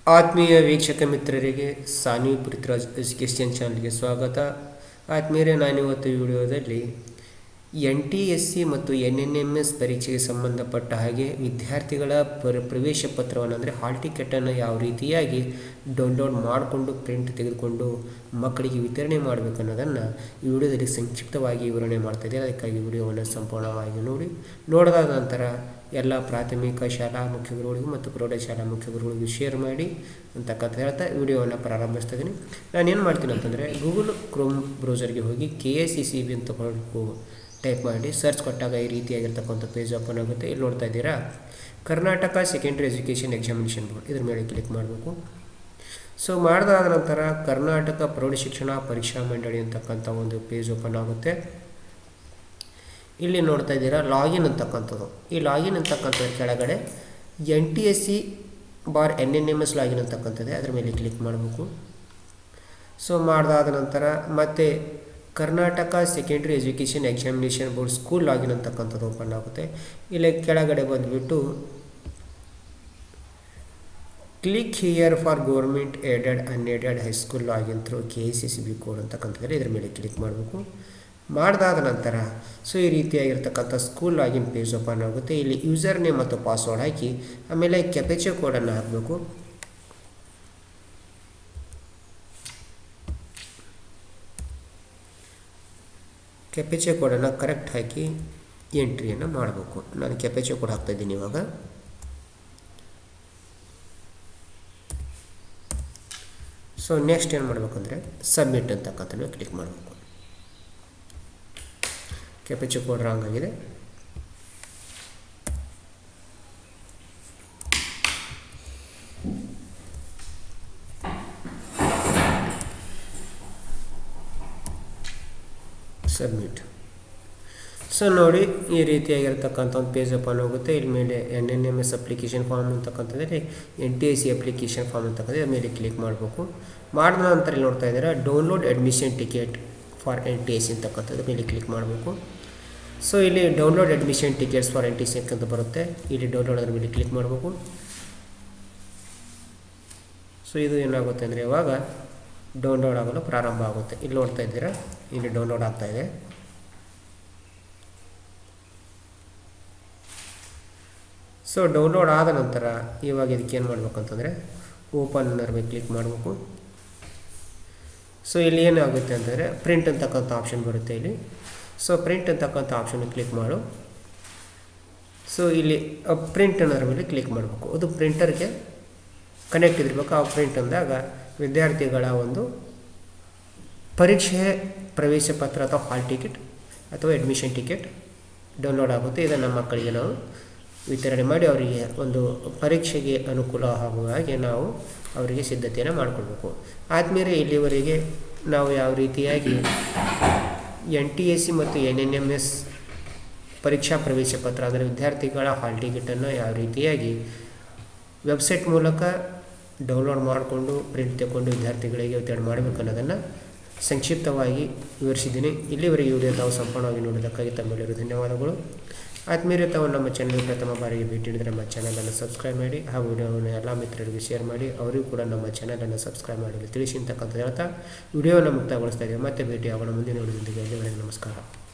ಆತ್ಮೀಯ ವೀಕ್ಷಕ ಮಿತ್ರರಿಗೆ ಸಾನ್ವಿ ಪೃಥ್ವಿರಾಜ್ ಎಜುಕೇಷನ್ ಚಾನಲ್ಗೆ ಸ್ವಾಗತ ಆತ್ಮೀಯರೇ ನಾನಿವತ್ತು ಈ ವಿಡಿಯೋದಲ್ಲಿ ಎನ್ ಟಿ ಎಸ್ ಸಿ ಮತ್ತು ಎನ್ ಎನ್ ಎಮ್ ಎಸ್ ಪರೀಕ್ಷೆಗೆ ಸಂಬಂಧಪಟ್ಟ ಹಾಗೆ ವಿದ್ಯಾರ್ಥಿಗಳ ಪ್ರ ಪ್ರವೇಶ ಪತ್ರವನ್ನು ಅಂದರೆ ಹಾಲ್ ಟಿಕೆಟನ್ನು ಯಾವ ರೀತಿಯಾಗಿ ಡೌನ್ಲೋಡ್ ಮಾಡಿಕೊಂಡು ಪ್ರಿಂಟ್ ತೆಗೆದುಕೊಂಡು ಮಕ್ಕಳಿಗೆ ವಿತರಣೆ ಮಾಡಬೇಕು ಅನ್ನೋದನ್ನು ಈ ವಿಡಿಯೋದಲ್ಲಿ ಸಂಕ್ಷಿಪ್ತವಾಗಿ ವಿವರಣೆ ಮಾಡ್ತಾಯಿದೆ ಅದಕ್ಕಾಗಿ ವಿಡಿಯೋವನ್ನು ಸಂಪೂರ್ಣವಾಗಿ ನೋಡಿ ನೋಡಿದ ನಂತರ ಎಲ್ಲ ಪ್ರಾಥಮಿಕ ಶಾಲಾ ಮುಖ್ಯ ಗುರುಗಳಿಗೂ ಮತ್ತು ಪ್ರೌಢಶಾಲಾ ಮುಖ್ಯ ಗುರುಗಳಿಗೂ ಶೇರ್ ಮಾಡಿ ಅಂತಕ್ಕಂಥ ಹೇಳ್ತಾ ವಿಡಿಯೋವನ್ನು ಪ್ರಾರಂಭಿಸ್ತಾ ಇದ್ದೀನಿ ನಾನೇನು ಮಾಡ್ತೀನಿ ಅಂತಂದರೆ ಗೂಗಲ್ ಕ್ರೋಮ್ ಬ್ರೌಸರ್ಗೆ ಹೋಗಿ K S C C B ಅಂತ ಹೊರಟು ಟೈಪ್ ಮಾಡಿ ಸರ್ಚ್ ಕೊಟ್ಟಾಗ ಈ ರೀತಿಯಾಗಿರ್ತಕ್ಕಂಥ ಪೇಜ್ ಓಪನ್ ಆಗುತ್ತೆ ಇಲ್ಲಿ ನೋಡ್ತಾ ಇದ್ದೀರಾ Karnataka secondary education examination board ಇದ್ರ ಮೇಲೆ ಕ್ಲಿಕ್ ಮಾಡಬೇಕು ಸೊ ಮಾಡಿದಾದ ನಂತರ ಕರ್ನಾಟಕ ಪ್ರೌಢಶಿಕ್ಷಣ ಪರೀಕ್ಷಾ ಮಂಡಳಿ ಅಂತಕ್ಕಂಥ ಒಂದು ಪೇಜ್ ಓಪನ್ ಆಗುತ್ತೆ ಇಲ್ಲಿ ನೋಡ್ತಾ ಇದ್ದೀರಾ ಲಾಗಿನ್ ಅಂತಕ್ಕಂಥದ್ದು ಈ ಲಾಗಿನ್ ಅಂತಕ್ಕಂಥದ್ದು ಕೆಳಗಡೆ ಎನ್ ಟಿ ಎಸ್ ಸಿ ಬಾರ್ N N M S login ಅಂತಕ್ಕಂಥದ್ದೇ ಅದ್ರ ಮೇಲೆ ಕ್ಲಿಕ್ ಮಾಡಬೇಕು ಸೊ ಮಾಡಿದಾದ ನಂತರ ಮತ್ತೆ Karnataka secondary education examination board school login ಅಂತಕ್ಕಂಥದ್ದು ಓಪನ್ ಆಗುತ್ತೆ ಇಲ್ಲಿ ಕೆಳಗಡೆ ಬಂದುಬಿಟ್ಟು click here for government aided unaided high school login through K S C C B code ಅಂತಕ್ಕಂಥದ್ದರೆ ಇದ್ರ ಮೇಲೆ ಕ್ಲಿಕ್ ಮಾಡಬೇಕು ಮಾಡಿದಾದ ನಂತರ ಸೊ ಈ ರೀತಿಯಾಗಿರ್ತಕ್ಕಂಥ ಸ್ಕೂಲ್ ಲಾಗಿನ್ ಪೇಜ್ ಓಪನ್ ಆಗುತ್ತೆ ಇಲ್ಲಿ ಯೂಸರ್ ನೇಮ್ ಮತ್ತು ಪಾಸ್ವರ್ಡ್ ಹಾಕಿ ಆಮೇಲೆ ಕೆಪೆಚೆ ಕೋಡನ್ನು ಹಾಕಬೇಕು ಕೆಪೆಚೆ ಕೋಡನ್ನು ಕರೆಕ್ಟ್ ಹಾಕಿ ಎಂಟ್ರಿಯನ್ನು ಮಾಡಬೇಕು ನಾನು ಕೆಪೆಚೆ ಕೋಡ್ ಹಾಕ್ತಾಯಿದ್ದೀನಿ ಇವಾಗ ಸೊ ನೆಕ್ಸ್ಟ್ ಏನು ಮಾಡಬೇಕಂದ್ರೆ ಸಬ್ಮಿಟ್ ಅಂತಕ್ಕಂಥ ಕ್ಲಿಕ್ ಮಾಡಬೇಕು ಕೆಪೆಚೆ ಕೋಡ್ ರಾಂಗ್ ಆಗಿದೆ ಸಬ್ಮಿಟ್ ಸೊ ನೋಡಿ ಈ ರೀತಿಯಾಗಿರ್ತಕ್ಕಂಥ ಒಂದು ಪೇಜ್ ಓಪನ್ ಹೋಗುತ್ತೆ ಇಲ್ಲಿ ಮೇಲೆ N N M S application form ಅಂತಕ್ಕಂಥದ್ದಲ್ಲಿ N T S C application form ಅಂತಕ್ಕಂಥ ಮೇಲೆ ಕ್ಲಿಕ್ ಮಾಡಬೇಕು ಮಾಡಿದ ನಂತರ ಇಲ್ಲಿ ನೋಡ್ತಾ ಇದ್ದೀರಾ download admission ticket for N T S C ಅಂತಕ್ಕಂಥದ್ದು ಮೇಲೆ ಕ್ಲಿಕ್ ಮಾಡಬೇಕು ಸೊ ಇಲ್ಲಿ download admission tickets for N T C ಅಂತ ಬರುತ್ತೆ ಇಲ್ಲಿ ಡೌನ್ಲೋಡ್ ಅದ್ರ ಮೇಲೆ ಕ್ಲಿಕ್ ಮಾಡಬೇಕು ಸೊ ಇದು ಏನಾಗುತ್ತೆ ಅಂದರೆ ಇವಾಗ ಡೌನ್ಲೋಡ್ ಆಗಲು ಪ್ರಾರಂಭ ಆಗುತ್ತೆ ಇಲ್ಲಿ ನೋಡ್ತಾ ಇದ್ದೀರಾ ಇಲ್ಲಿ ಡೌನ್ಲೋಡ್ ಆಗ್ತಾ ಇದೆ ಸೊ ಡೌನ್ಲೋಡ್ ಆದ ನಂತರ ಇವಾಗ ಇದಕ್ಕೆ ಏನು ಮಾಡಬೇಕಂತಂದರೆ ಓಪನ್ ಅನ್ನೋದ್ರ ಮೇಲೆ ಕ್ಲಿಕ್ ಮಾಡಬೇಕು ಸೊ ಇಲ್ಲಿ ಏನಾಗುತ್ತೆ ಅಂತಂದರೆ ಪ್ರಿಂಟ್ ಅಂತಕ್ಕಂಥ ಆಪ್ಷನ್ ಬರುತ್ತೆ ಇಲ್ಲಿ ಸೊ ಪ್ರಿಂಟ್ ಅಂತಕ್ಕಂಥ ಆಪ್ಷನ್ ಕ್ಲಿಕ್ ಮಾಡು ಸೊ ಇಲ್ಲಿ ಪ್ರಿಂಟ್ ಅನ್ನೋದ್ರ ಮೇಲೆ ಕ್ಲಿಕ್ ಮಾಡಬೇಕು ಅದು ಪ್ರಿಂಟರ್ಗೆ ಕನೆಕ್ಟ್ ಇದಿರಬೇಕು ಆ ಪ್ರಿಂಟ್ ಅಂದಾಗ ವಿದ್ಯಾರ್ಥಿಗಳ ಒಂದು ಪರೀಕ್ಷೆ ಪ್ರವೇಶ ಪತ್ರ ಅಥವಾ ಹಾಲ್ ಟಿಕೆಟ್ ಅಥವಾ ಅಡ್ಮಿಷನ್ ಟಿಕೆಟ್ ಡೌನ್ಲೋಡ್ ಆಗುತ್ತೆ ಇದನ್ನು ಮಕ್ಕಳಿಗೆ ನಾವು ವಿತರಣೆ ಮಾಡಿ ಅವರಿಗೆ ಒಂದು ಪರೀಕ್ಷೆಗೆ ಅನುಕೂಲ ಆಗುವ ಹಾಗೆ ನಾವು ಅವರಿಗೆ ಸಿದ್ಧತೆಯನ್ನು ಮಾಡಿಕೊಳ್ಬೇಕು ಆದಮೇಲೆ ಇಲ್ಲಿವರೆಗೆ ನಾವು ಯಾವ ರೀತಿಯಾಗಿ ಎನ್ ಟಿ ಎಸ್ ಸಿ ಮತ್ತು ಎನ್ ಎನ್ ಎಮ್ ಎಸ್ ಪರೀಕ್ಷಾ ಪ್ರವೇಶ ಪತ್ರ ಅಂದರೆ ವಿದ್ಯಾರ್ಥಿಗಳ ಹಾಲ್ ಟಿಕೆಟನ್ನು ಯಾವ ರೀತಿಯಾಗಿ ವೆಬ್ಸೈಟ್ ಮೂಲಕ ಡೌನ್ಲೋಡ್ ಮಾಡಿಕೊಂಡು ಪ್ರಿಂಟ್ ತಗೊಂಡು ವಿದ್ಯಾರ್ಥಿಗಳಿಗೆ ವಿತರಣೆ ಮಾಡಬೇಕು ಅನ್ನೋದನ್ನು ಸಂಕ್ಷಿಪ್ತವಾಗಿ ವಿವರಿಸಿದ್ದೀನಿ ಇಲ್ಲಿವರೆಗೆ ವಿಡಿಯೋ ತಾವು ಸಂಪೂರ್ಣವಾಗಿ ನೋಡೋದಕ್ಕಾಗಿ ತಮ್ಮೆಲ್ಲರೂ ಧನ್ಯವಾದಗಳು ಆದ್ಮೇಲೆ ತಾವು ನಮ್ಮ ಚಾನಲ್ ಪ್ರಥಮ ಬಾರಿಗೆ ಭೇಟಿ ನೀಡಿದರೆ ನಮ್ಮ ಚಾನಲನ್ನು ಸಬ್ಸ್ಕ್ರೈಬ್ ಮಾಡಿ ಹಾಗೂ ವಿಡಿಯೋವನ್ನು ಎಲ್ಲ ಮಿತ್ರರಿಗೆ ಶೇರ್ ಮಾಡಿ ಅವರಿಗೂ ಕೂಡ ನಮ್ಮ ಚಾನಲನ್ನು ಸಬ್ಸ್ಕ್ರೈಬ್ ಮಾಡಲು ತಿಳಿಸಿ ಅಂತಕ್ಕಂಥ ಹೇಳ್ತಾ ವಿಡಿಯೋವನ್ನು ಮುಕ್ತಗೊಳಿಸ್ತಾ ಇದ್ದೀವಿ ಮತ್ತೆ ಭೇಟಿ ಆಗೋಣ ಮುಂದಿನ ವಿಡಿಯೋದೊಂದಿಗೆ ನಮಸ್ಕಾರ